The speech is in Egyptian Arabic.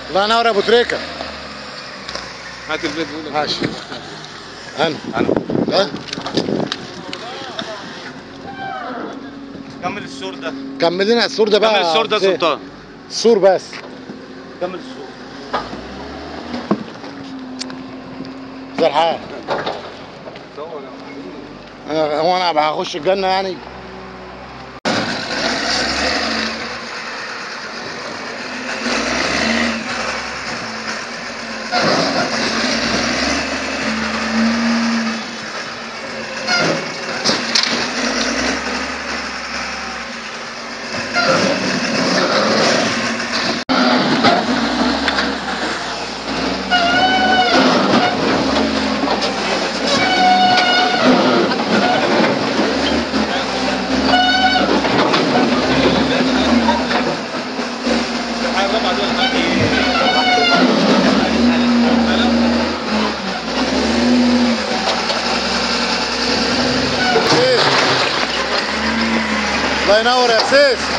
الله ينور يا ابو تريكه هات الفيديو ده. ماشي انا انا ها كمل السور ده كمل لنا السور ده بقى كمل السور ده زين. سلطان السور بس كمل السور زي الحال انا هو انا هخش الجنه يعني الحاجه الرابعه دول حقي سيس. الله ينور يا سيس